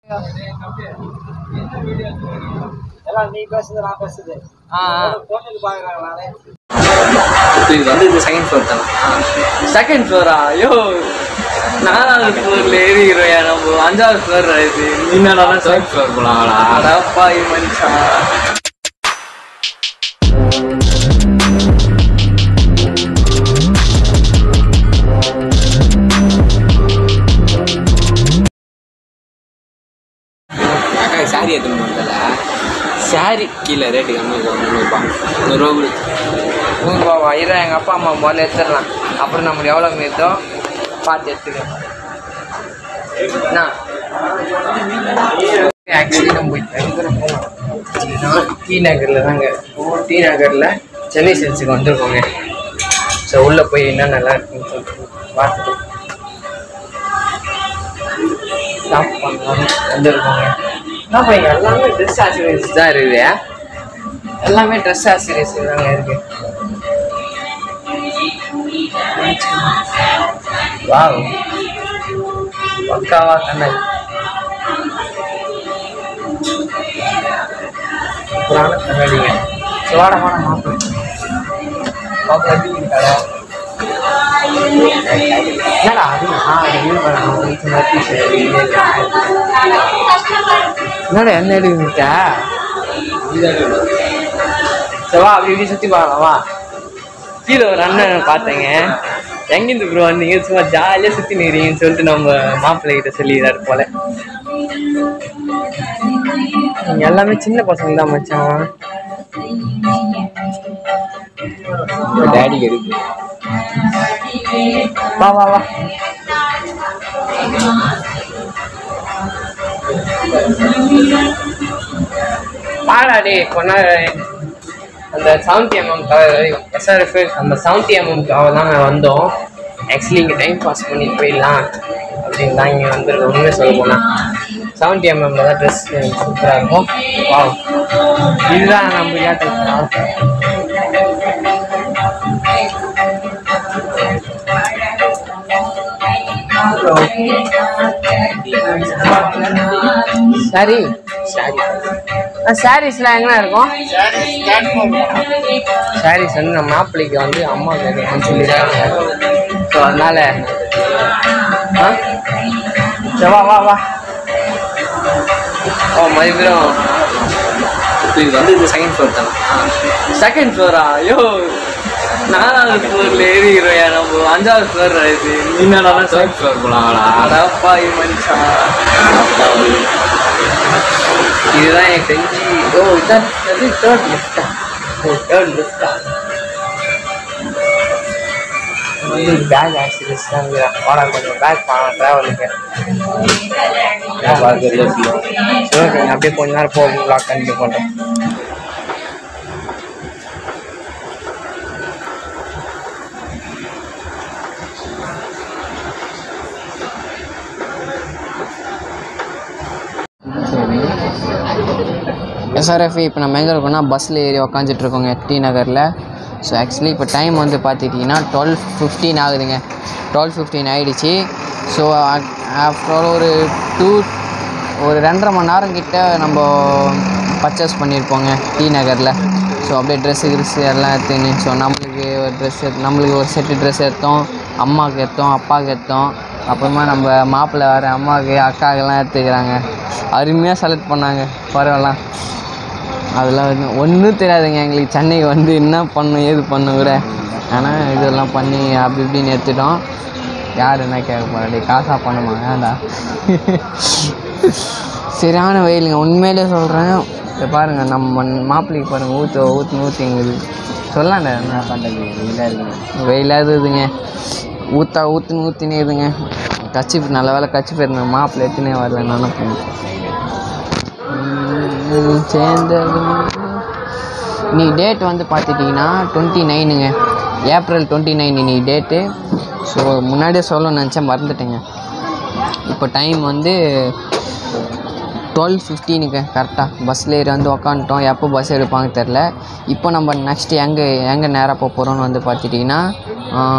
எல்லாம் நீ பேசுது நான் பேசுது ஆ ஆ. பொண்ணுக்கு பாக்குறாங்க நானே இது வந்து இது செகண்ட் ஃப்ளோர் தானே செகண்ட் ஃப்ளோரா ஐயோ நாலாவது ஃப்ளோர்ல ஏறிக்கிறோயா நம்ம அஞ்சாவது ஃப்ளோர் இது நீனாலும் செகண்ட் ஃப்ளோர் போலாங்களா அடப்பா மனுஷா அக்கா சாரி எத்தனை பண்ணல சாரி கீழே ரேட்டு கம்மி முந்நூறுபா நூறுரூவா கொடு நூறுரூவா இதான் எங்கள் அப்பா அம்மா முதல்ல எடுத்துடலாம் அப்புறம் நம்மளுக்கு எவ்வளோ மீதோ பார்த்து எடுத்துக்கலாம் என்ன ஆக்சுவலி நம்ம இப்போ எங்கே போகணும் டி நகரில் தாங்க டி நகரில் சென்னை சில்ஸுக்கு வந்திருக்கோங்க ஸோ உள்ளே போய் என்ன நல்லா இருக்குன்னு சொல்லிட்டு பார்த்துட்டு ஷாப் பண்ணலாம் வந்திருக்கோங்க என்ன பையன் எல்லாமே ட்ரெஸ் ஆக்சசரிஸ் தான் இருக்குது எல்லாமே ட்ரெஸ் ஆக்சசரிஸ் தாங்க இருக்கு வாவ் பக்காவா கண்ணல் புராண கண்ணாடிங்க சுவாடமான மாப்பிள்ளை மாப்பிள்ளை எப்படி இருக்காடா என்னடா அது ஆ அது இது பண்ணணும் வீட்டு மாதிரி சரி என்னடா என்ன எடுக்கிட்டா சரி வா அப்படி இப்படி சுற்றி பார்க்கலாம் வா கீழே ஒரு அண்ணன் பார்த்தேங்க எங்கேருந்து ப்ரோ வந்தீங்க சும்மா ஜாலியாக சுற்றி நிறீங்கன்னு சொல்லிட்டு நம்ம மாப்பிள்ளை கிட்ட சொல்லிடுறாரு போல நீங்க எல்லாமே சின்ன பசங்க தான் மச்சான் டேடிக்கு இருக்கு வா வா வா பாடா டே கொஞ்ச நேரம் அந்த செவன்டி எம்எம் எஸ்ஆர்எஃப் அந்த செவன்டி எம்எம்காக தான் நான் வந்தோம் ஆக்சுவலி இங்கே டைம் பாஸ் பண்ணி போயிடலாம் அப்படின்னு தான் இங்கே வந்துருக்கோம் உண்மையை சொல்ல போனால் செவன்டி எம்எம்ல தான் ட்ரெஸ் சூப்பராக இருக்கும் வா இதுதான் நம்ம ஏட்டா சரி சரி சாரீஸ்லாம் எங்கே இருக்கும் சாரீஸ் வந்து நம்ம மாப்பிள்ளைக்கு வந்து அம்மா கேட்கணும்னு சொல்லியிருக்காங்க ஸோ அதனால ஆ சரி வா வா வா ஓ மறுபடியும் இது வந்து இது செகண்ட் ஃப்ளோர் தானே செகண்ட் ஃப்ளோரா ஐயோ நாலாவது ஃப்ளோர்ல ஏறிக்கிறோயா நம்ம அஞ்சாவது ஃப்ளோர் இது நீனாலும் செகண்ட் ஃப்ளோர் போலாங்களா அடப்பா மனுஷா இதுதான் எனக்கு தெரிஞ்சு ஓ இதான் அது தேர்ட் லிஃப்டா ஓ தேர்ட் லிஃப்டா வந்து பேக் ஆக்சிடென்ட்ஸ் தான் வாடா கொஞ்சம் பேக் பண்ணலாம் ட்ராவலுக்கு சரி ஓகே அப்படியே கொஞ்ச நேரம் போகும் ப்ளாக் கண்டினியூ பண்ணுறேன் எஸ்ஆர்எஃப் இப்போ நம்ம எங்கே இருக்கோம்னா பஸ்ஸில் ஏறி உக்காந்துட்டு இருக்கோங்க டி நகரில் ஸோ ஆக்சுவலி இப்போ டைம் வந்து பார்த்துட்டிங்கன்னா டுவெல் ஃபிஃப்டீன் ஆகுதுங்க டுவெல் ஃபிஃப்டீன் ஆகிடுச்சி ஸோ ஆஃப்டர் ஒரு டூ ஒரு ரெண்டரை மணி நேரம் கிட்ட நம்ம பர்ச்சேஸ் பண்ணியிருப்போங்க டி நகரில் ஸோ அப்படியே ட்ரெஸ்ஸு கிரெஸ்ஸு எல்லாம் எடுத்துன்னு ஸோ நம்மளுக்கு ஒரு ட்ரெஸ் நம்மளுக்கு ஒரு செட்டு ட்ரெஸ் எடுத்தோம் அம்மாவுக்கு எடுத்தோம் அப்பாவுக்கு எடுத்தோம் அப்புறமா நம்ம மாப்பிள்ளை வர அம்மாவுக்கு அக்காவுக்கெல்லாம் எடுத்துக்கிறாங்க அருமையாக செலக்ட் பண்ணாங்க பரவாயில்லாம் அதெல்லாம் ஒன்றும் ஒன்றும் தெரியாதுங்க எங்களுக்கு சென்னைக்கு வந்து என்ன பண்ணும் ஏது பண்ணும் கூட ஆனால் இதெல்லாம் பண்ணி அப்படி இப்படின்னு எடுத்துட்டோம் யார் என்ன கேட்க போகிறாடி காசாக பண்ணுமா ஏன்டா சரியான வெயிலுங்க உண்மையிலே சொல்கிறேன் இதை பாருங்கள் நம்ம மாப்பிள்ளைக்கு பாருங்கள் ஊற்று ஊற்று ஊற்றிங்குது சொல்லாண்ட என்ன பண்ணுறது வெயிலாக இருக்குங்க வெயிலாக இருக்குதுங்க ஊற்றா ஊற்றுன்னு ஊற்றினே இதுங்க கச்சி நல்ல வேலை கச்சி போயிருந்தேன் மாப்பிள்ளை எடுத்துனே வரல நினைப்பேன் உம் சேர்ந்தது இன்னைக்கு டேட் வந்து பார்த்துட்டிங்கன்னா டுவெண்ட்டி நைனுங்க ஏப்ரல் டுவெண்ட்டி நைன் இன்னைக்கு டேட்டு ஸோ முன்னாடியே சொல்லணும்னு நினச்சேன் மறந்துட்டேங்க இப்போ டைம் வந்து டுவெல் ஃபிஃப்டீனுக்கு கரெக்டாக பஸ்ஸில் ஏறி வந்து உக்காந்துட்டோம் எப்போ பஸ் எடுப்பாங்க தெரில இப்போ நம்ம நெக்ஸ்ட்டு எங்கே எங்கே நேராக போக போகிறோம்னு வந்து பார்த்துட்டிங்கன்னா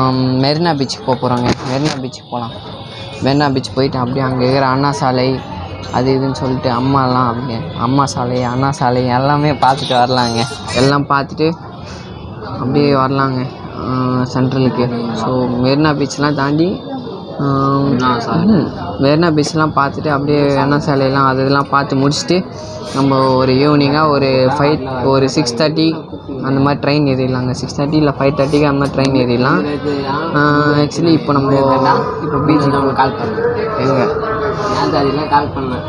மெரினா பீச்சுக்கு போக போகிறோங்க மெரினா பீச்சுக்கு போகலாம் மெரினா பீச் போயிட்டு அப்படியே அங்கே இருக்கிற அண்ணா சாலை அது இதுன்னு சொல்லிட்டு அம்மாலாம் அப்படியே அம்மா சாலை அண்ணா சாலை எல்லாமே பார்த்துட்டு வரலாங்க எல்லாம் பார்த்துட்டு அப்படியே வரலாங்க சென்ட்ரலுக்கு ஸோ மெரினா பீச்லாம் தாண்டி ஆஹ், ம், மெரினா பீச்லாம் பார்த்துட்டு அப்படியே அண்ணா சாலையெல்லாம் அது இதெல்லாம் பார்த்து முடிச்சுட்டு நம்ம ஒரு ஈவினிங்காக ஒரு ஃபைவ் ஒரு சிக்ஸ் தேர்ட்டி அந்த மாதிரி ட்ரெயின் ஏறிடலாங்க சிக்ஸ் தேர்ட்டி இல்லை ஃபைவ் தேர்ட்டிக்கு அந்த மாதிரி ட்ரெயின் ஏறிடலாம் ஆக்சுவலி இப்போ நம்ம இப்போ பீச்சுக்கு கால் பண்ணேன் எங்கே நான் அதுக்கெல்லாம் கால் பண்ணேன்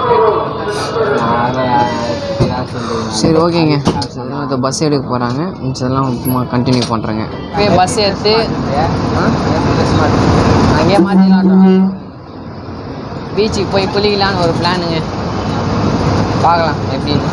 சரி ஓகேங்க இப்போ பஸ் எடுக்க போகிறாங்க மிச்சதெல்லாம் கண்டினியூ பண்ணுறேங்க இப்போ பஸ் எடுத்து அங்கேயே மாற்றிடலாம் பீச்சுக்கு போய் குளிக்கலான்னு ஒரு பிளானுங்க பார்க்கலாம் எப்படின்னு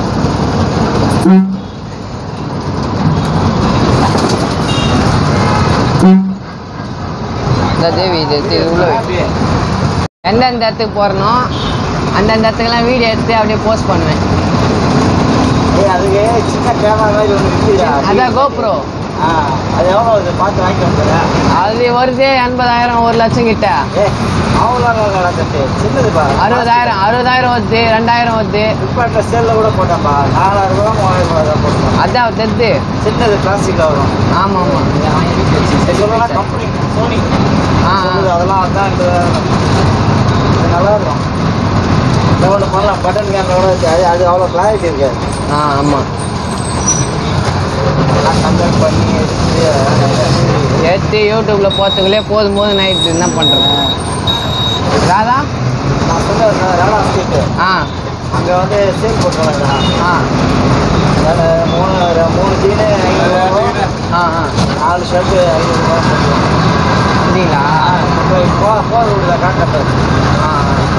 இந்த தேவி இது இது உள்ள வை. எந்தெந்த இடத்துக்கு போகிறனோ அந்தந்த இடத்துக்குலாம் வீடியோ எடுத்து அப்படியே போஸ்ட் பண்ணுவேன் ஏய் அதுக்கு சின்ன கேமரா மாதிரி ஒன்று இருக்குதா அதான் கோப்ரோ ஆ அது எவ்வளோ அது பார்த்து வாங்கி வந்துடுறேன் அது வருது எண்பதாயிரம் ஒரு லட்சம் கிட்ட ஏ அவ்வளோ நடந்துட்டு சின்னதுப்பா அறுபதாயிரம் அறுபதாயிரம் வருது ரெண்டாயிரம் வருது இப்போ செல்லில் கூட போட்டேன்ப்பா நாலாயிரம் ரூபா மூவாயிரம் ரூபா தான் போட்டேன் அதான் தெரிது சின்னது பிளாஸ்டிக்கில் வரும் ஆமாம் ஆமாம் இதெல்லாம் கம்பெனி சோனி ஆ சொல்லுது, அதெல்லாம் அதான் இந்த இது நல்லா இருக்கும் இந்த ஒன்று பண்ணலாம் பட்டன் கேமராவோட வச்சு அது அது அவ்வளோ கிளாரிட்டி இருக்காது ஆ ஆமாம் எல்லாம் கம்பேர் பண்ணி எடுத்து எடுத்து யூடியூப்பில் போகிறதுக்குள்ளே போதும் போது நைட்டு என்ன பண்ணுறது ராதா நான் சொன்னேன் ராடா ஸ்ட்ரீட்டு ஆ அங்கே வந்து சேல் போட்டுருவாங்க ஆ மூணு மூணு ஜீனு ஐநூறுரூவா ஆ ஆ நாலு ஷர்ட்டு ஐநூறுரூவா அப்படிங்களா போ போக விடல காட்டுறது ஆ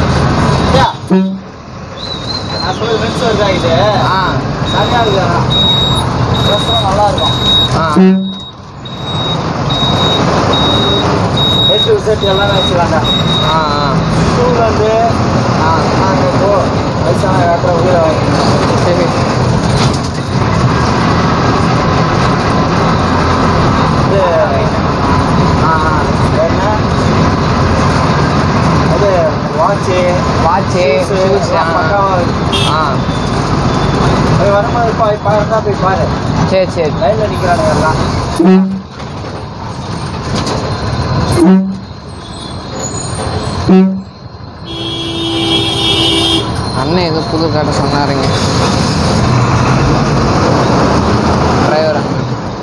நான் சொல்லி மென்ஸ் வருதா இது ஆ சரியாக இருக்குதா ட்ரெஸ்லாம் நல்லா இருக்கும் ஆ ஹெட் செட் எல்லாமே வச்சுக்கலாங்க ஆ ஆ ஸ்கூல் வந்து ஆ நாங்கள் இப்போ வயசான காட்டுற உயிரை வாங்கிக்கணும் சரி இது ஆ ஆ என்ன அது வாட்சு வாட்சு ஷூஸ் ஆ பக்காவாக இருக்கு ஆ அது வரும்போது இப்போ பாருந்தா போய் பாரு சரி சரி லைனில் நிற்கிறானுங்க எல்லாம் அண்ணன் ஏதோ புது கடை சொன்னாருங்க டிரைவர் அண்ணன்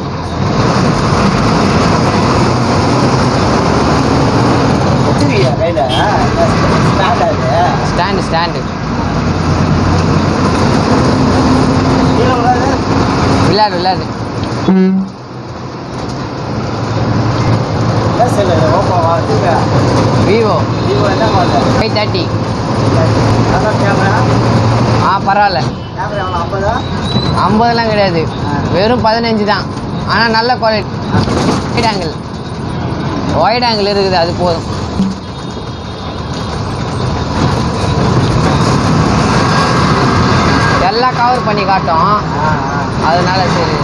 ஒத்துவியா கையில் ஸ்டாண்ட் அது ஸ்டாண்டு ஸ்டாண்டு கீழே விடாது விளையாடு விளையாடு என்ன செல்லு இது ஓப்போ வச்சுக்க விவோ விவோ என்ன மாடல் ஃபைவ் தேர்ட்டி அதான் கேமரா ஆ பரவாயில்ல கேமரா எவ்வளோ ஐம்பதா ஐம்பதுலாம் கிடையாது வெறும் பதினஞ்சு தான் ஆனால் நல்ல quality wide angle wide angle இருக்குது அது போதும் எல்லாம் கவர் பண்ணி காட்டும் ஆ ஆ அதனால சரி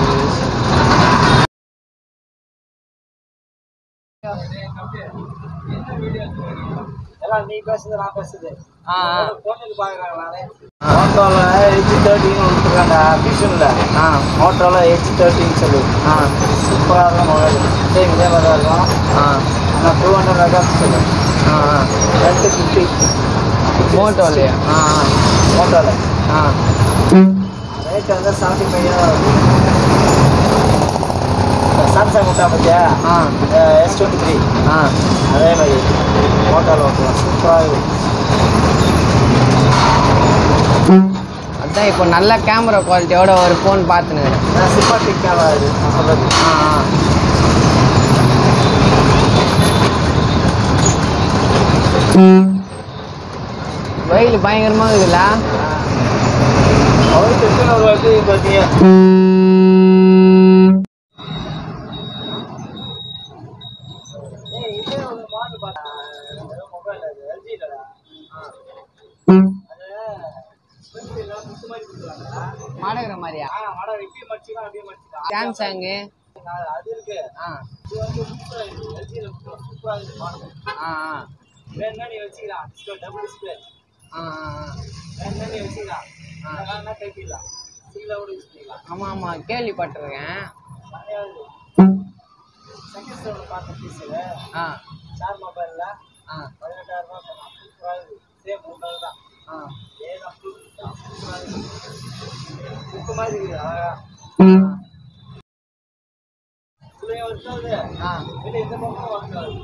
எல்லாம் நீ பேசுறது நான் பேசுறது ஆ ஆ ஃபோனுக்கு பார்க்குறாங்க நானே மோட்டோவில் ஹெச் தேர்ட்டின்னு விட்டுருக்காங்க மிஷினில் ஆ மோட்டோவில் ஹெச் தேர்ட்டின்னு சொல்லி ஆ சூப்பராக இருக்கும் மொபைல் சேம் இதே மாதிரி தான் இருக்கும் ஆ ஆனால் டூ ஹண்ட்ரட் மெகா பிக்சல் ஆ ஆ ரெண்டு ஃபிஃப்டி மோட்டோலையா ஆ மோட்டோவில் ஆ ஆ ரேட் வந்து செவன்ட்டி ஃபைவ் சாம்சங் விட்டா பார்த்தியா ஆ எஸ் டுவெண்ட்டி த்ரீ ஆ அதே மாதிரி மோட்டோவில் ஓட்டலாம் சூப்பராக இருக்கும் அதான் இப்போ நல்ல கேமரா குவாலிட்டியோட ஒரு ஃபோன் பார்த்துன்னு நான் சிப்பாட்டிக் கேமரா இது நான் சொல்கிறது ஆ ஆ வெயில் பயங்கரமாக இருக்குல்ல அவருக்கு எத்தனை ஒரு வாட்டி பார்த்தீங்க ஏய், இதே ஒரு model பார்த்தா, ஏதோ mobile அது, LG இல்லடா. அது, front எல்லாம் முத்து மாதிரி கொடுக்குறாங்க. மாடகிற மாதிரியா ஆ, வட இப்படி மடிச்சுக்கலாம், அப்படியே மடிச்சுக்கலாம். சாம்சங்கு அது- அது இருக்கு. ஆ இது வந்து சூப்பரா இருக்கு. LG ல சூப்பரா இருக்கு model. ஆ ஆ வேணும்னா நீ வச்சுக்கலாம். Display, double display. ஆ ஆ ஆ ரெண்டு வச்சுக்கலாம் அதனால கைப்பிடலாம் சிங்கிளாக கூட யூஸ் பண்ணிக்கலாம் ஆமாம் ஆமாம் கேள்விப்பட்டிருக்கேன் நிறையாவது செகண்ட் ஸ்டோரில் பார்த்த பீஸில் ஆ ஷார் மொபைலில் ஆ பதினெட்டாயிரம் ரூபா சொன்னான் சூப்பராக இருக்குது சேம் மூணு தான் ஆ ஏதான் சூப்பராக இருக்குது புக்கு மாதிரி இருக்குது அழகா இதுலேயும் வருது ஆ வெளியே இந்த பக்கம் வருது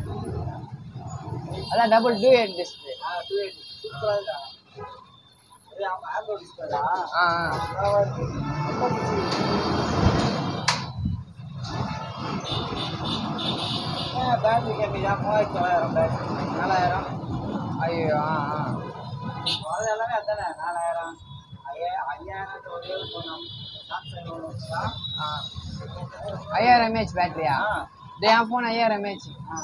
அதான் டபுள் டூ எயிட் டிஸ்பிளே ஆ டூ எயிட் சூப்பராக இருக்கா இது அவங்க ஆண்ட்ராய்டு டிஸ்பிளேடா ஆ ஆ அழகாக இருக்குது ரொம்ப பிடிச்சிருக்கு பேட்டரி கேட்பீங்க மூவாயிரத்தி தொள்ளாயிரம் பேட்டரி நாலாயிரம் ஐயோ ஆ ஆ அது எல்லாமே அதானே நாலாயிரம் ஐயாயிரம் ஐயாயிரத்து ஒரே ஒரு பொண்ணு சாம்சங் ஒன்று வச்சுக்கா ஆ ஐயாயிரம் எம்ஏஹெச் பேட்டரியா ஆ இது என் ஃபோன் ஐயாயிரம் எம்ஏஹெச் ஆ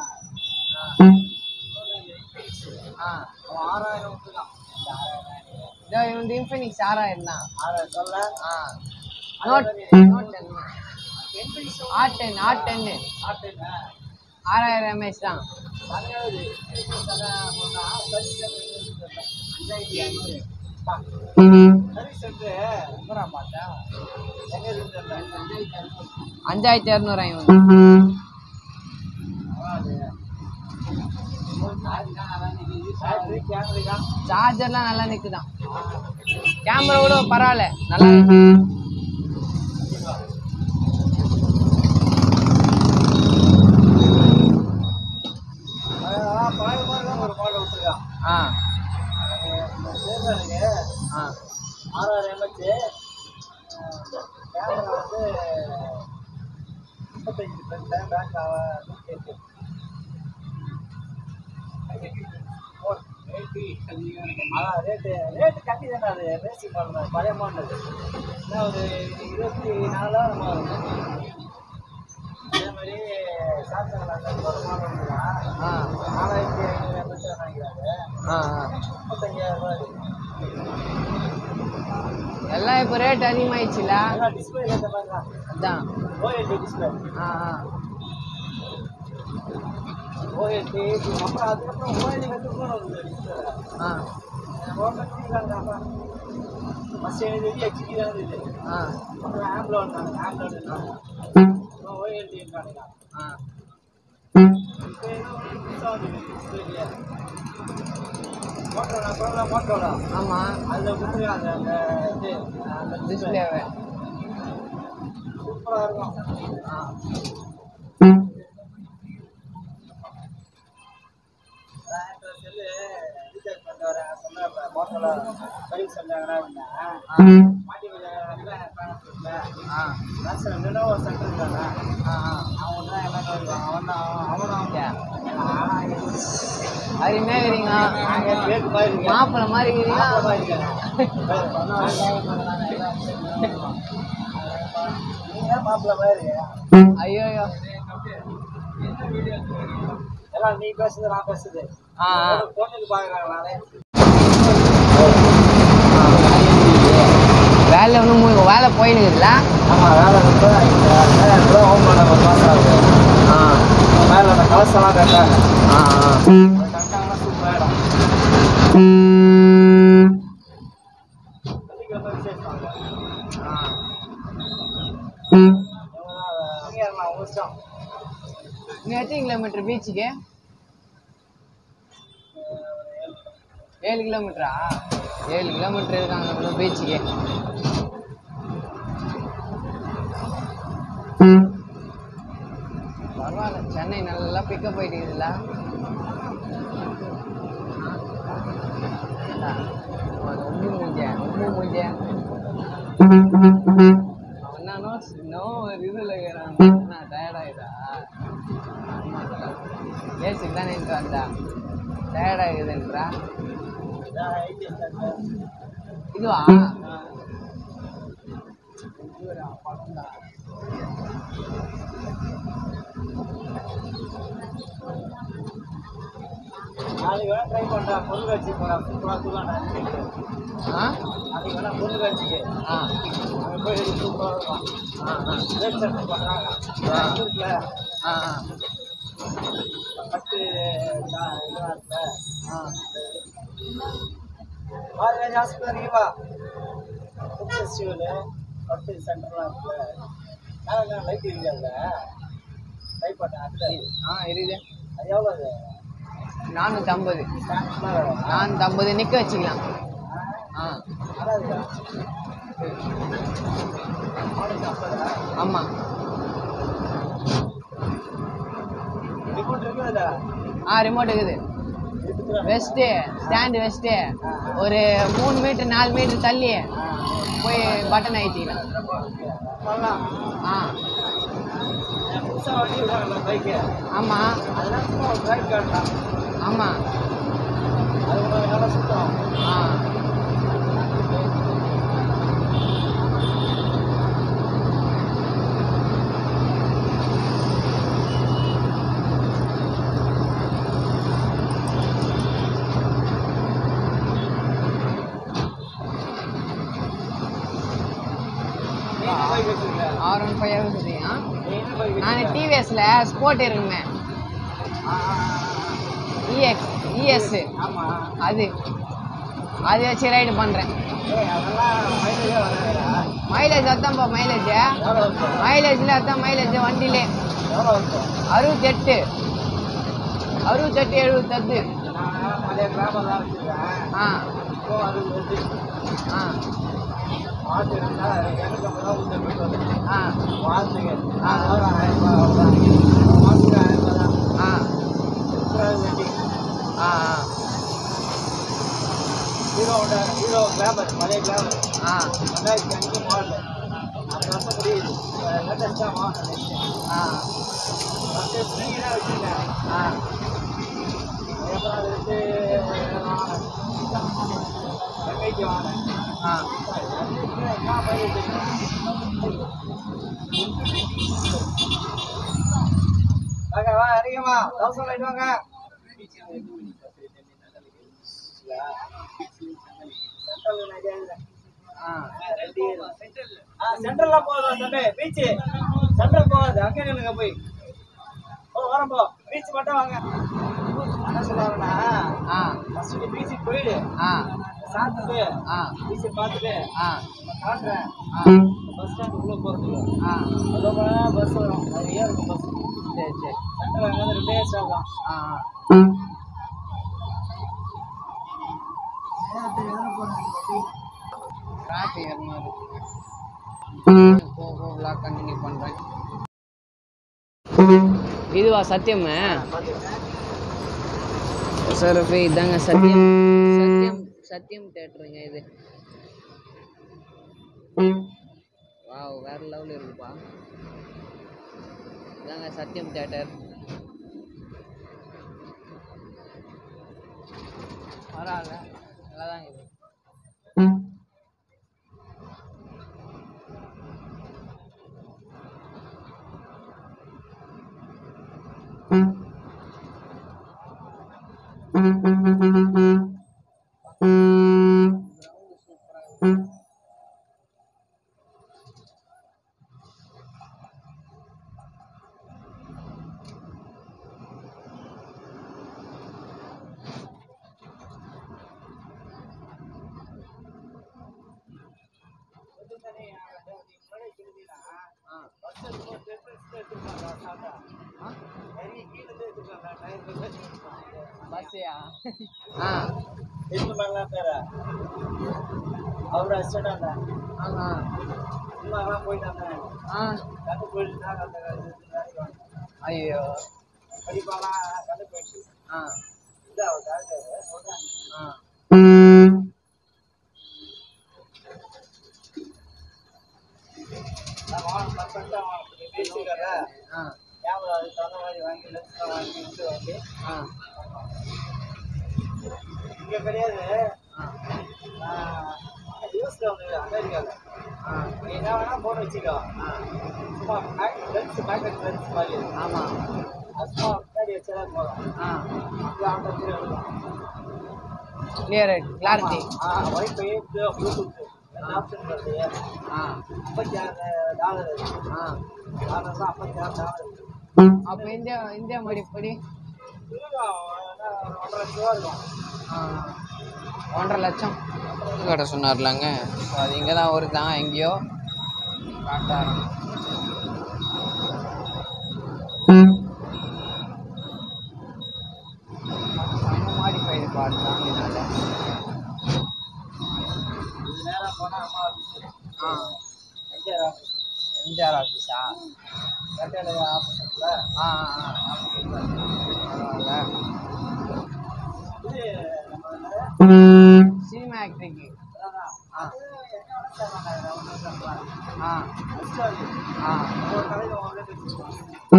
ஆ அவன் ஆறாயிரம் விட்டுதான் இதோ இவன் இன்ஃபினிக்ஸ் ஆறாயிரம் தான் ஆறாயிரம் சொல்ல ஆ note note ten R ten R டென்னு ஆட்டுங்க ஆறாயிரம் எம்ஏஹெச் தான் அஞ்சாவது அஞ்சாயிரத்தி ஐநூறு சர்வீஸ் சென்டர் நம்பரா பார்த்தேன் எங்கே இருக்கு அஞ்சாயிரத்தி ஐநூறு அஞ்சாயிரத்தி இரநூறு ஐம்பது பேட்டரி கேமரா சார்ஜர்லாம் நல்லா நிற்குதான் கேமரா கூட பரவாயில்ல நல்லா இருக்கு அதெல்லாம் பழைய மாடல் ஒரு மாடல் விட்டுருக்கான் ஆ தேர்தலுக்கு ஆ ஆறாயிரம் எம்ஹெச் கேமரா வந்து முப்பத்தஞ்சு பெர்சென்ட் பேக் நூற்றி எட்டு அதான் ரேட்டு ரேட்டு கம்மி தானே அது பேசிக் மாடல் பழைய மாடல் என்ன ஒரு இருபத்தி நாலாயிரம் வரும் அதே மாதிரி சாம்சங்கில் அந்த ஒரு மாடல் இருக்குதான் ஆ நாலாயிரத்தி ஐநூறு எம்ஹெச் வாங்கிக்கிறாரு ஆ ஆ முப்பத்தஞ்சாயிரம் ரூபாய் இருக்கு. எல்லாம் இப்போ ரேட் அதிகமாயிடுச்சுல அதான் டிஸ்பிளே ஏற்ற மாதிரி தான் அதான் ஓஎல்டி டிஸ்பிளே ஆ ஆ ஓஎல்டி அப்புறம் அதுக்கப்புறம் ஓஎல்டி கற்றுக்கணும் ஒரு டிஸ்பிளே ஆ ஃபஸ்ட் எழுதி ஹெச்டி தான் இது ஆ அப்புறம் ஆம்ப்ளோட் ஆம்ப்ளோட் இருந்தாங்க அப்புறம் ஓஎல்டி இருக்காங்க ஆ இப்போ ஏதோ ஒரு புதுசாக வந்து டிஸ்பிளே மோட்டோட அப்புறம் மோட்டோட ஆமாம் அதில் கொடுத்துருக்காங்க அந்த இது அந்த டிஸ்பிளே டிஸ்பிளேவை சூப்பராக இருக்கும் ஆ செல்லு ரீசார்ஜ் பண்ணிட்டு வரேன் சொன்னேன் மோட்டோல சர்வீஸ் செஞ்சாங்கன்னா ஆ மாட்டி வச்சாங்க ஆ நேஷனல் லினோவோ சென்டர் இருக்காங்க ஆ ஆ அவன் தான் எல்லாம் வருவான் அவன் தான் அவனும் அருமையாக இருக்கிறீங்க நாங்கள் பேருக்கு மாதிரி இருக்கேன் மாப்பிள்ளை மாதிரி இருக்கிறீங்க மாப்பிள்ளை மாதிரி இருக்கேன் நீங்க மாப்பிள்ளை மாதிரி இருக்கீங்க. ஐயோ ஐயோ எல்லாம் நீ பேசுறது நான் பேசுறது ஆ ஆ பொண்ணுக்கு பார்க்குறாங்க நானே வேலை ஒன்றும் வேலை போயினுக்குதுல்ல ஆமாம் வேலை வந்து இப்போ ஹோம் பண்ண ஒரு மாதம் ஆகுது ஆ மேலே அந்த கலசெல்லாம் கட்டாங்க ஆ ஆ கட்டாங்கன்னா சூப்பராகிடும் வெள்ளிக்கிழமை விசேஷம் அங்க. ஆ எவ்வளோ தான் உங்க இஷ்டம் இன்னும் எத்தனை கிலோமீட்டர் பீச்சுக்கு ஏழு கிலோமீட்டரா ஏழு கிலோமீட்டர் இருக்காங்க பீச்சுக்கு பரவாயில்ல சென்னை நல்லா பிக்கப் போயிட்டு இருக்குதுல்ல ரொம்ப முடிஞ்ச ரொம்ப முடிஞ்ச அவன் நானோ நோ இதுல இருக்கிறான் நான் டயர்டாயிடா ஏசிக்கு தானே நின்று வந்தா டயர்டாகுதுன்றா இதான் ஐடி சென்டர் இதுவா நாளைக்கு வேணா ட்ரை பண்ணுறா பொருள் காட்சி போகிறேன் சூப்பராக தூக்காண்டா ஆ நாளைக்கு வேணா பொருள் காட்சிக்கு ஆ அங்கே போய் சூப்பராக இருக்கும் ஆ ஆ ரேட் செட் பண்ணுறாங்க இருக்குல்ல ஆ ஆ பத்து இதாக இருக்குல்ல ஆ பாரதிராஜ் ஹாஸ்பிட்டல் நீ வா ஃபுட் ஃபெஸ்டிவலு பட்டு சென்டர்லாம் இருக்குல்ல நான் லைட் இருக்காதுல்ல லைட் பண்ணேன் அதில் ஆ இருக்குது அது எவ்வளோ அது நானூற்றம்பது ஸ்டாண்ட்ஸ்லாம் வேணும் நானூற்றம்பது நிற்க வச்சுக்கலாம் ஆ அதான் ஆளுக்கு ஐம்பதா ஆமாம் ரிமோட் இருக்குதுல்ல ஆ ரிமோட் இருக்குது வெஸ்ட்டு ஸ்டாண்டு வெஸ்ட்டு ஒரு மூணு மீட்டர் நாலு மீட்டர் தள்ளி போய் பட்டன் ஆயிட்டிக்கலாம் பண்ணலாம் ஆ புதுசாக வண்டி இருக்காங்கல்ல பைக்கு ஆமாம் அதெல்லாம் சும்மா ஒரு ட்ரைவ் காட்டலாம் ஆமாம் அது உங்களுக்கு நல்லா சுத்தம் ஆ நீ என்ன பைக் வச்சுருக்க ஆர் ஒன் ஃபைவ் இருக்குது ஆ நீ என்ன பைக் நான் வச்சுருக்க டிவிஎஸில் ஸ்போர்ட் இருக்குமே இஎக்ஸ் இஎஸ் ஆமாம் அது அது வச்சு ரைடு பண்ணுறேன் ஏய் அதெல்லாம் மைலேஜே வராதுடா மைலேஜ் அதான்ப்பா மைலேஜ் எவ்வளோ இருக்கும் மைலேஜில் அதான் மைலேஜ் வண்டியிலே எவ்வளோ இருக்கும் அறுபத்தெட்டு அறுபத்தெட்டு எழுபத்தெட்டு நான் பழைய கிராமம் தான் வச்சுருக்கேன் ஆ இப்போ அது வந்து ஆ ஆட்டு இருந்தா எனக்கு ஐம்பது ரூபா கொடுத்து போயிட்டு வந்தேன் ஆ வாரத்துக்கு ஆ. ஒரு ஆயிரம் ரூபாய் அவ்வளோதான் மாதத்துக்கு ஆயிரம் ரூபாய் தான் ஆ சூப்பராக வண்டி ஆ ஹீரோ ஹோண்டா ஹீரோ கிளாமர் பழைய கிளாமர் ஆ ரெண்டாயிரத்தி அஞ்சு மாடல் அந்த வருஷம் முடியுது லேட்டஸ்ட்டாக வாங்கினேன் ஆ ஃபஸ்ட்டு ஸ்ப்ரிங்காக வச்சுருந்தேன் ஆ அதுக்கப்புறம் அது வந்து வாங்கினேன் எம்ஐடி வாங்கினேன் ஆ என்ன பயிர் வாங்க வா இறங்கிமா தௌசண்ட் லைட் வாங்க ஆ சென்ட்ரல்ல போதும் தம்பி பீச் சென்ட்ரல் போகாது அங்கே நில்லுங்க போய் ஓ வரோம் போ பீச் மட்டும் வாங்க என்ன சொல்லுவாங்கன்னா ஆ ஃபர்ஸ்ட் நீ பீச்சுக்கு போயிடு ஆ சாப்பிட்டுட்டு ஆ பீச்சை பார்த்துட்டு ஆ நான் காட்டுறேன் ஆ பஸ் ஸ்டாண்ட் உள்ள போகிறதுக்கு ஆ அதுக்கப்புறம் பஸ் வரும் அது ஏன் இருக்கும் பஸ் சரி சரி சென்ட்ரல் அங்கே ரெண்டே ஸ்டாப் தான் ஆ ஆ டிராஃபிக் இரநூறு போ போ vlog கண்டினியூ பண்ணுறேன் இதுவா சத்தியம் சார் இதாங்க சத்தியம் சத்தியம் சத்தியம் தேட்டருங்க இது வாவ் வேற லெவலில் இருக்குப்பா இதாங்க சத்தியம் தேட்டர் பரவாயில்ல நல்லா தான் இது பஸ்ஸியா ஆ ಎಷ್ಟು ಮಾಡ್ಲಾತಾರ ಅವ್ರ ಅಷ್ಟೇ ಅಂದ ஆஹா சும்மா எல்லாம் போயிட்டு வந்தேன் ஆ கண்டு போயிட்டு தான் அந்த ஐயோ படிப்பாலாம் கண்டு போயிடுச்சு ஆ இல்லை அவர் டாக்டர் சொல்கிறேன் ஆ நான் வாங்க பர்ஃபெக்டாக வாங்க பேசிக்கிறத ஆ கேமரா அதுக்கு தகுந்த மாதிரி வாங்கி லென்ஸ்லாம் வாங்கி இது வாங்கி ஆ இங்கே கிடையாது ஆ யூஎஸ்ல வந்து அமெரிக்காவில் ஆ நீ என்ன வேணா போன் வச்சுக்கோ சும்மா லென்ஸ் பேக்கெட் லென்ஸ் மாதிரி ஆமாம் அது சும்மா முன்னாடி வச்சாலே போதும் ஆ இது ஆட்டோ கீழே விழுகும் கிளியர் கிளாரிட்டி ஆ ஒய்ஃபை ப்ளூடூத் ரெண்டு ஆப்ஷன் வருது ஆ ஐம்பத்தி ஆறு டாலர் ஆ டாலர் தான் ஐம்பத்தி ஆறு டாலர் அப்போ இந்தியா இந்தியா மதிப்படி இருக்கும் ஆனா ஒரு ஒன்றரை லட்ச ரூபா இருக்கும் ஆ ஒன்றரை லட்சம் கடை சொன்னார்லாங்க ஸோ அது இங்கே தான் ஒரு தான் எங்கேயோ காட்டாரம் செம்ம மாடிஃபைடு கார் தான் இதனால இது நேரா போனா அம்மா ஆஃபீஸ் ஆ எம்ஜிஆர் ஆஃபீஸ் எம்ஜிஆர் ஆஃபீஸா கட்டளை ஆஃபீஸில் ஆ ஆ ஆ பரவாயில்ல இது நம்ம சினிமா ஆக்டரிக்கு அதான் ஆ அது என்ன வச்சாங்க ஒன்று சொல்லுவாங்க ஆ டிஸ்கவுண்ட் ஆ ஒரு கடையில் ஒன்று டிஸ்கவுண்ட்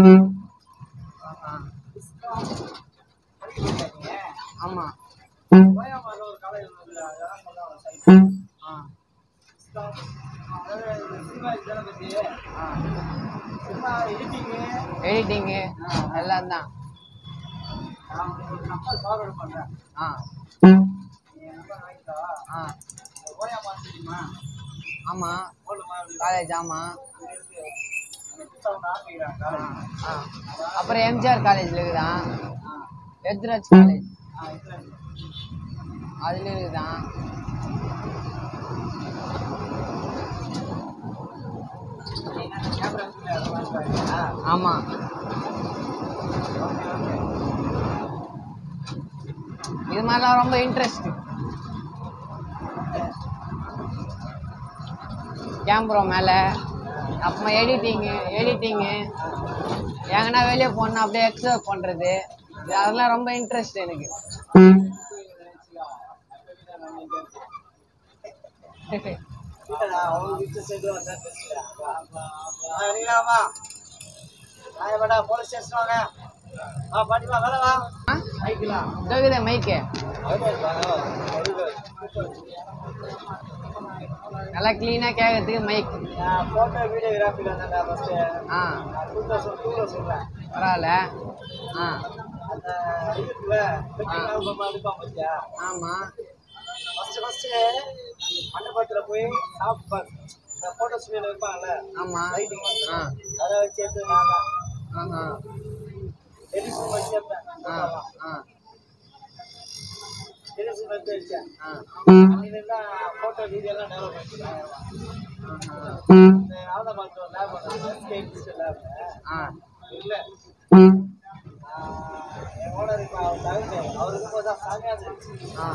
ஆ படிக்கிறீங்க ஆமாம் கோயம்புத்தூர்ல ஒரு கடையில் வந்து அதெல்லாம் சொல்லுவாங்க சைட் ஆ டிஸ்கவுண்ட் அதாவது சினிமா இதெல்லாம் பற்றி ஆ சினிமா எடிட்டிங்கு எடிட்டிங்கு எல்லாம் தான் நான் உங்களுக்கு ஒரு நம்பர் ஃபார்வர்ட் பண்ணுறேன் ஆ நீ நம்பர் வாங்கிட்டா ஆ கோயம்புத்தூர் தெரியுமா ஆமாம் ஓல்டு மாதிரி காலேஜ் ஆமாம் அங்கே இருக்கு அங்கே புத்தகம் ஆரம்பிக்கிறாங்க காலேஜ் ஆ அப்புறம் எம்ஜிஆர் காலேஜில் இருக்குதான் ஆ எத்ராஜ் காலேஜ் ஆ இதில் இருக்கு அதில் இருக்குதான் நீங்கள் கேமரா அதெல்லாம் பாருங்களா ஆமாம் ஓகே ஓகே இது மாதிரிலாம் ரொம்ப இன்ட்ரெஸ்ட் கேமரா மேலே அப்புறமா எடிட்டிங்கு எடிட்டிங்கு எங்கன்னா வெளியே போனால் அப்படியே எக்ஸ்ப்ளோர் பண்ணுறது அதெல்லாம் ரொம்ப இன்ட்ரெஸ்ட் எனக்கு இல்லடா, அவங்க வீட்டு side வந்தா பேசுடா. ஆ, நீங்களாம்மா? ஆ, வாடா, police station வாங்க. ஆ, பாட்டிமா, வேலை வா. ஆ ஆயிக்கலா. இதோ மைக்கு அவ்வளோ இருக்கா? அவ்வளோ. நல்லா க்ளீனாக கேட்கறதுக்கு மைக் நான் photo, videography ல இருந்தேன்டா first. ஆ நான் 2002 ல சொல்றேன். பரவாயில்ல ஆ அந்த இது இருக்குல்ல, meeting album எடுப்பான் பாத்தியா? ஆமாம் first first மண்டபத்துல போய் சாப்பிட்டு பாரு. இந்த photo studio வைப்பாங்கல்ல, ஆமாம் lighting. ஆ அதை வச்சு எடுத்து நான் தான் ஆஹா டெலிஃபோன் வச்சு எடுத்தேன். ஆ ஆ டெலிஃபோன் வச்சு அடிச்சேன். ஆ அன்னிலிருந்துதான் photo, video எல்லாம் develop பண்ணிட்டேன். ஆஹா இந்த ஆலபாத் ஒரு lab ஒண்ணு இருக்கு, SK lab. ஆ இல்ல. ஆஹ் என் owner இப்ப அவர் தகுந்தாரு. அவர் இருக்கும்போது தான் செமையா இருந்துச்சு. ஆ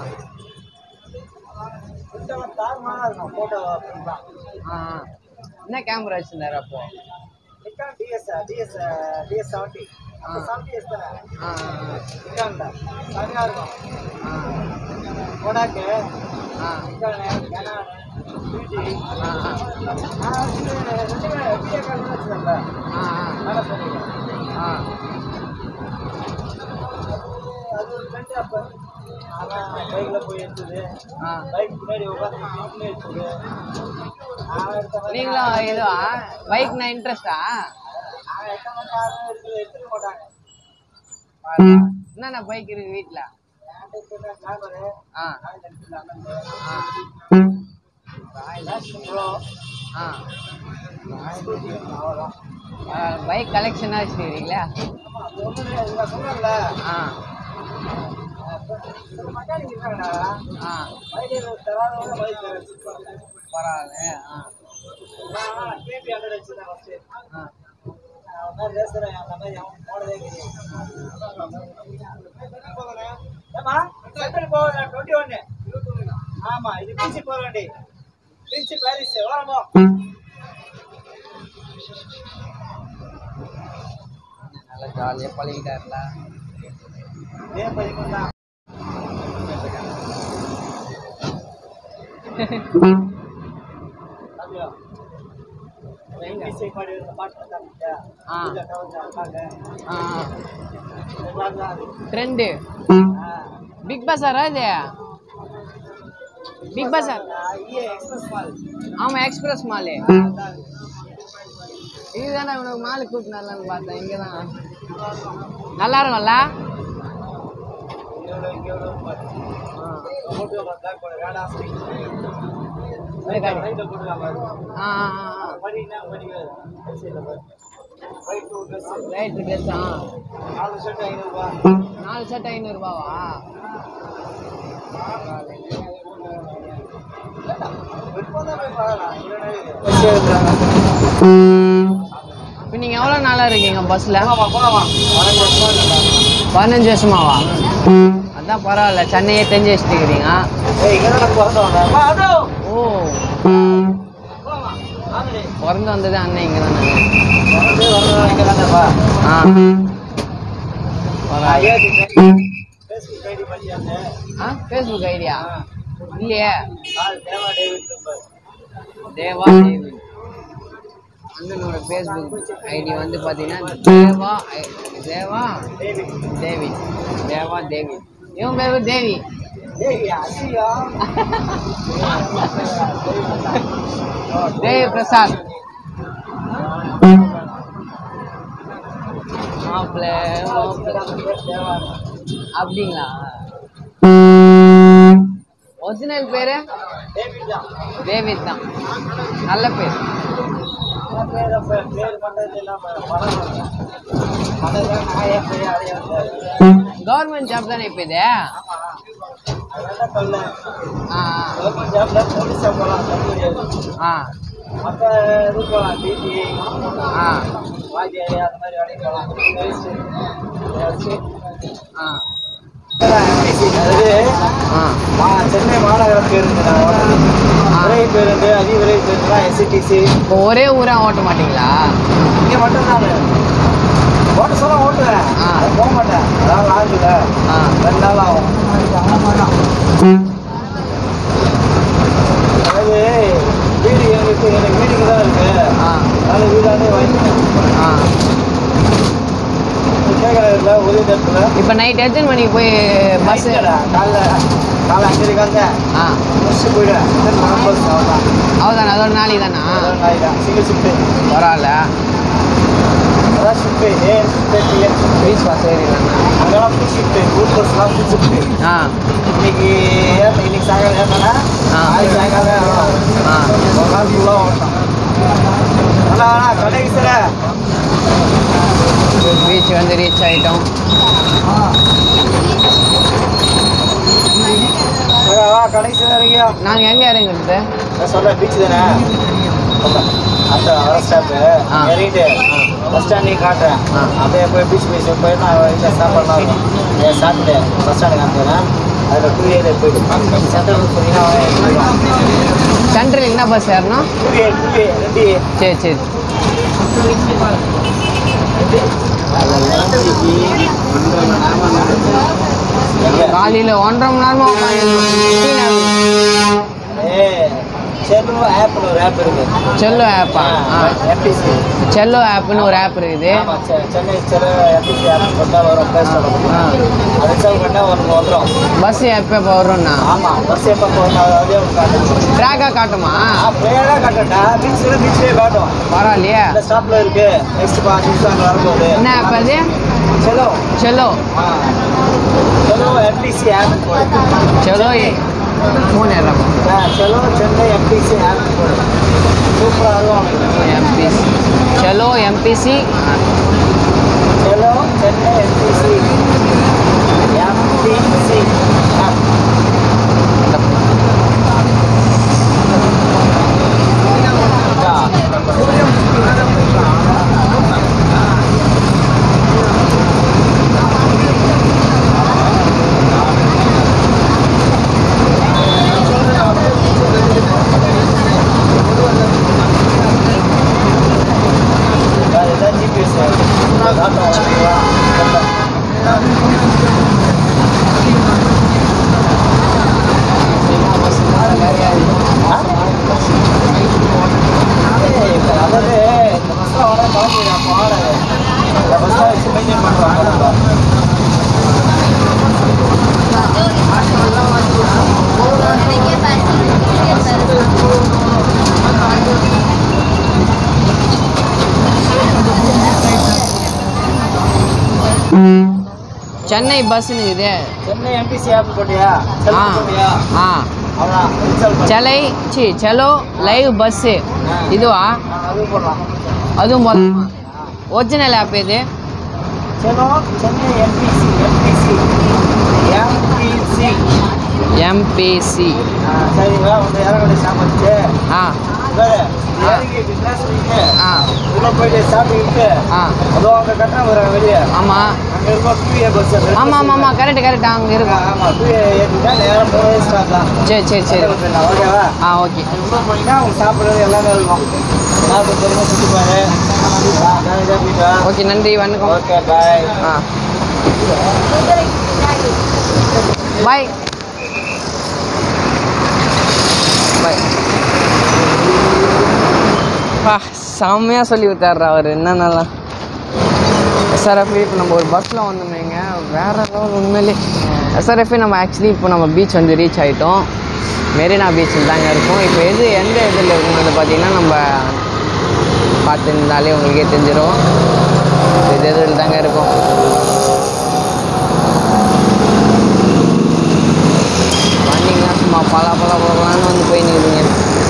சுத்தமா தாறுமாறா இருக்கும் photo அப்படின்லாம். ஆ என்ன கேமரா வச்சிருந்தாரு அப்போ Nikon DS, DS, DS 70. அப்ப ஆ. 70S தானே? ஆ Nikon ல. செமையா இருக்கும். ஆ Kodak, ஆ Nikon, Canon, Fuji. ஆ ஆ நான் வந்து ரெண்டுமே video camera வச்சிருந்தேன்ல. ஆ வேலை பண்ணிருக்கேன். ஆ அது ஒரு ஃப்ரெண்ட் அப்ப அதான் பைக்ல போய் எடுத்தது ஆ பைக் முன்னாடி உட்காந்து வீட்டுல எடுத்தது நான் எடுத்த மாதிரி நீங்களும் இதுவா பைக்னா இன்ட்ரெஸ்டா நான் எட்ட மாட்டேன் யாரும் எடுத்து எடுத்துக்க மாட்டாங்க என்னென்ன பைக் இருக்கு வீட்டில் என்கிட்ட கேமரு ஆ ராயல் என்ஃபீல்டு அண்ணன் ஆ ராயல் ப்ரோ ஆ ஸ்கூட்டி அவ்வளோதான் பைக் கலெக்ஷனாக வச்சுருக்கீங்களா ஆமா அது ஒன்றும் கிடையாது நான் சொன்னேன்ல ஆ சில மெக்கானிக் இருக்காங்கடா ஆ ரைடர் தராதவங்க பைக் வச்சுருப்பாங்க பரவாயில்ல ஆ நான் கேபி ஹண்ட்ரட் வச்சுருந்தேன் ஃபஸ்ட்டு ஆ அவன் மாதிரி ரேசர் அந்த மாதிரி அவன் போனதே கிடையாது ஏமா சென்ட்ரல் போக டுவெண்ட்டி ஒன்னு ஆமா இது பீச்சு போக வேண்டி பீச்சு பாரிஸ் ஓரமோ நல்லா ஜாலியாக பழகிட்டார்ல இதே பதிமூணு தான் அப்படியா எம்பிசி பாடி இருந்த பாட்டு பார்த்தாங்க ஆ. இதுல கவுந்தா இருக்காங்க ஆ இந்த பாட்டு தான் அது. ட்ரெண்டு ஆ. பிக் பஸாரா இது பிக் பஸார் ஆ, இஏ எக்ஸ்பிரஸ் மால் ஆமாம் எக்ஸ்பிரஸ் மாலு அதான் அது. இதுதானே உனக்கு மாலு கூட்டினார்லான்னு பார்த்தேன் இங்கே தான் நல்லா இருக்கும்ல இங்க எவ்வளவு, இங்க எவ்வளவு பாரு. போட்டு பார்த்தா கூட வேடா இது காட்டு. ரைட்ல போட்டுருக்காங்க பாரு. ஆ ஆ ஆ மணி என்ன மணி சைடில் பாரு white two dress right dress ஆ நாலு ஷர்ட் ஐநூறுபா நாலு சட்டை ஐநூறுரூபாவா இப்போ நீங்கள் எவ்வளோ நாளாக இருக்கீங்க பஸ்ஸில் போலாமா போலாமா பதினஞ்சு வருஷமா இருக்குடா. பதினஞ்சு வருஷமாவா அதான் பரவாயில்ல சென்னையே தெரிஞ்சு வச்சுட்டுக்கிறீங்க ஏய் இங்கே தான் பிறந்து வந்தேன் வா, அதோ. ஓ போலாமா ஆமாடி. பிறந்து வந்தது அண்ணன் இங்கே தானே பிறந்து வந்தவன் இங்கே தானேப்பா ஆ நான் பரவாயில்ல ஏத்தி ஃபேஸ்புக் ஐடி பண்ணி வந்தேன் ஆ ஃபேஸ்புக் ஐடியா இல்லையே call Deva David number Deva David அண்ணனோட ஃபேஸ்புக் ஐடி வந்து பார்த்தீங்கன்னா தேவா ஐ- தேவா டேவிட் தேவிட் தேவா தேவிட் இவன் பேர் தேவி ஏய் அசியா தேவி பிரசாத் மாப்பிள்ள மாப்பிள்ள தேவா அப்படிங்களா ஒரிஜினல் பேரு டேவிட் தான் தேவித் தான் நல்ல பேர் என் பேர் அப்ப பேர் பண்றது இல்லாம பணம் வரல. பணம் தான் நான் என் பேர் அடைய வந்தேன் கவர்மெண்ட் ஜாப் தானே இப்போ இது ஆமா அதெல்லாம் சொல்ல ஆ கவர்மெண்ட் ஜாப்ல போலீஸா போகலாம் கல்லூரி ஆ மற்ற இது போகலாம் டிடி ஆ வாத்தியாரி அந்த மாதிரி வேலைக்கு போகலாம் ஆ எம்பிசி அதாவது ஆ மா- சென்னை மாநகர பேருந்து நான் ஓட்டுறது. விரைவு பேருந்து அதி விரைவு பேருந்துலாம் எஸ்சிடிசி இப்போ ஒரே ஊராக ஓட்ட மாட்டீங்களா இங்கே மட்டும்தான் ஓட்ட சொல்ல ஓட்டுவேன் ஆ. அது போக மாட்டேன் அதாவது ஆகுதுல ஆ ரெண்டு நாள் ஆகும் அதாவது வீடு எங்களுக்கு எனக்கு வீடுக்கு தான் இருக்கு ஆ அதனால வீடாண்டே வாங்கி ஆ கேட்கறதுல உதவி தரத்துல இப்போ நைட் எத்தனை மணிக்கு போய் பஸ்ஸு காலைல காலைல அஞ்சரைக்கு வந்தேன் ஆ முடிச்சு போயிடுவேன் மரம் பஸ் அவ்வளோதான் அவ்வளோதானே அதோட நாளைக்கு தானா அதான் நாய் தான் சிங்கிள் ஷிஃப்ட்டு பரவாயில்ல அதான் ஷிஃப்ட்டு ஏன் ஷிஃப்ட்டு டிஎன் ஷிஃப்ட்டு பீஸ் பாஸ் ஏறிடலாண்ணா அங்கெல்லாம் ஃபுல் ஷிஃப்ட்டு ரூட் பஸ்லாம் ஃபுல் ஷிஃப்ட்டு ஆ இன்னைக்கு ஏன் இன்னைக்கு சாயங்காலம் ஏறினா ஆ. நாளைக்கு சாயங்காலம் ஏறணும் ஆ ஒரு நாள் ஃபுல்லாக ஓட்டணும் அண்ணா அண்ணா கடைக்கு சார் பீச் வந்து ரீச் ஆகிட்டோம் வா கடைக்கு சார் இறங்கியா நாங்கள் எங்கே இறங்குறது நான் சொல்கிறேன் பீச் தானே சொல்கிறேன் அந்த பஸ் ஸ்டாப்பு ஆ. இறங்கிட்டு பஸ் ஸ்டாண்டையும் காட்டுறேன் ஆ. அப்படியே போய் பீச் பீச் போய் நான் வீட்டில் சாப்பாடுலாம் இருக்கும் இதை சாப்பிட்டு பஸ் ஸ்டாண்டு காமிக்கிறேன் அதில் டூ இயர் போயிட்டு சென்ட்ரல் போனீங்கன்னா சென்ட்ரல் என்ன பஸ் ஏறணும் டூ இயர் டூ இயர் ரெண்டு year. சரி சரி எங்க? காலையில் ஒன்றரை மணி நேரமாக உட்காந்து ஏய், செல்லு ஆப்னு ஒரு ஆப் இருக்கு செல்லோ ஆப்பா ஆ எம்பிசி செல்லோ ஆப்னு ஒரு ஆப் இருக்குது ஆமா செ- சென்னை செல்லு எம்பிசி ஆப் போட்டா வரும் பிளே ஸ்டோர்ல ஆ அது இன்ஸ்டால் பண்ணா ஒன்று வந்துடும் பஸ் எப்போ இப்போ வரும்ண்ணா ஆமா பஸ் எப்போ போகணும் அதே ஒரு காட்டும் ட்ராக்காக காட்டுமா பிளேயரா காட்டட்டா பீச்சில் பீச்லேயே காட்டும் பரவாயில்லையே இந்த ஸ்டாப்ல இருக்கு நெக்ஸ்ட் பாஞ்சு நிமிஷம் அங்கே வரும்போது என்ன ஆப் அது செல்லோ செல்லோ ஆ செல்லோ எம்பிசி ஆப் போடு செல்லோ ஃபோன் ஏறாமா ஆ, செல்லோ சென்னை எம்பிசி ஆப் போடு சூப்பராக இருக்கும் MBC Chalo MBC Chalo Chennai MBC MBC app அதுதான் ஜிபிஎஸ் அதாவது இந்த பஸ்ஸில் வர பழகிடும் பாரு இந்த பஸ்ஸை வச்சு மெயின்டைன் பண்ணுறாங்க சென்னை பஸ்ஸுன்னு இது சென்னை எம்பிசி ஆப் போட்டியா ஆ செல்ஃபி போட்டியா ஆ அவ்வளோதான் இன்ஸ்டால் பண்ணி செலை சி செலோ லைவ் பஸ்ஸு இதுவா அது போடலாம் அதுவும் போதுமா ஒரிஜினல் ஆப் இது Chalo Chennai MBC MBC MBC MBC சரிங்களா வந்து இறங்கடி சாப்பிட்டு ஆ பாரு, நீ இறங்கி இப்படி கிளாஸ் வைக்கிட்டு, ஆ உள்ள போயிட்டு சாப்பிட்டுக்கிட்டு, ஆ அதோ அங்க கட்டணம் வராங்க வெளியே. ஆமாம் அங்க இருக்கும் டூஏ பஸ் ரெண்டு ஆமாம் bus ஆமாம் ஆமாம் கரெக்ட் கரெக்ட் அங்கே இருக்கு. இருக்கும் ஆமா, டூஏ ஏத்திட்டா நேரா மூணு ஸ்டாப் தான். சரி சரி சரி ஓகேவா? ஆ ஓகே உள்ள போனீங்கன்னா உங்களுக்கு சாப்பிடுறது எல்லாமே இருக்கும். சாப்பிட்டு பொறுமையா சுத்தி பாரு. ஆ, ஜாலியா போயிட்டு வா. ஓகே நன்றி வணக்கம் ஓகே பாய் ஆ பாய் பாய் பா செம்மையாக சொல்லி விட்டார்றா அவர் என்னென்னலாம் எஸ்ஆர்எஃப் இப்போ நம்ம ஒரு பஸ்ஸில் வந்தோமேங்க வேற லெவல் உண்மையிலே எஸ்ஆர்எஃப் நம்ம ஆக்சுவலி இப்போ நம்ம பீச் வந்து ரீச் ஆகிட்டோம் மெரினா பீச்சில் தாங்க இருக்கும் இப்போ எது எந்த இதில் இருக்குங்கிறது பார்த்தீங்கன்னா நம்ம பார்த்துருந்தாலே உங்களுக்கே தெரிஞ்சிடும் இது இதில் தாங்க இருக்கும் வண்டிங்கலாம் சும்மா பல பல பலான்னு வந்து போய் நிற்குதுங்க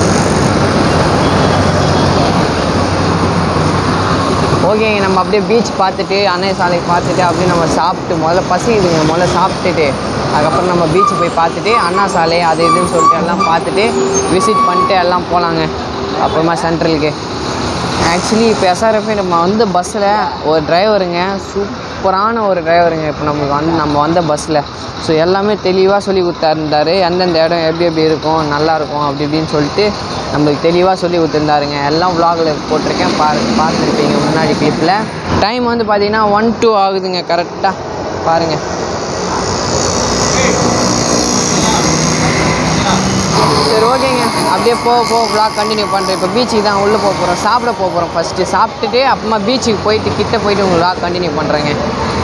ஓகேங்க நம்ம அப்படியே பீச் பார்த்துட்டு அன்னை சாலை பார்த்துட்டு அப்படியே நம்ம சாப்பிட்டு முதல்ல பசிக்குதுங்க முதல்ல சாப்பிட்டுட்டு அதுக்கப்புறம் நம்ம பீச் போய் பார்த்துட்டு அண்ணா சாலை அது இதுன்னு சொல்லிட்டு எல்லாம் பார்த்துட்டு விசிட் பண்ணிட்டு எல்லாம் போகலாங்க அப்புறமா சென்ட்ரலுக்கு ஆக்சுவலி இப்போ எஸ்ஆர்எஃப் நம்ம வந்து பஸ்ஸில் ஒரு டிரைவருங்க சூப்பரான ஒரு டிரைவருங்க இப்போ நமக்கு வந்து நம்ம வந்த பஸ்ஸில் ஸோ எல்லாமே தெளிவாக சொல்லி கொடுத்தாருந்தாரு எந்தெந்த இடம் எப்படி எப்படி இருக்கும் நல்லா இருக்கும் அப்படி இப்படின்னு சொல்லிட்டு நம்மளுக்கு தெளிவாக சொல்லி கொடுத்துருந்தாருங்க எல்லாம் vlogல போட்டிருக்கேன் பாருங்க பார்த்துருப்பீங்க முன்னாடி கிளிப்பில் டைம் வந்து பார்த்தீங்கன்னா ஒன் டூ ஆகுதுங்க கரெக்டாக பாருங்கள் சரி ஓகேங்க அப்படியே போக போக vlog கண்டினியூ பண்ணுறேன் இப்போ பீச்சுக்கு தான் உள்ளே போக போகிறோம் சாப்பிட போக போகிறோம் ஃபஸ்ட்டு சாப்பிட்டுட்டு அப்புறமா பீச்சுக்கு போயிட்டு கிட்ட போயிட்டு உங்கள் vlog கண்டினியூ பண்ணுறேங்க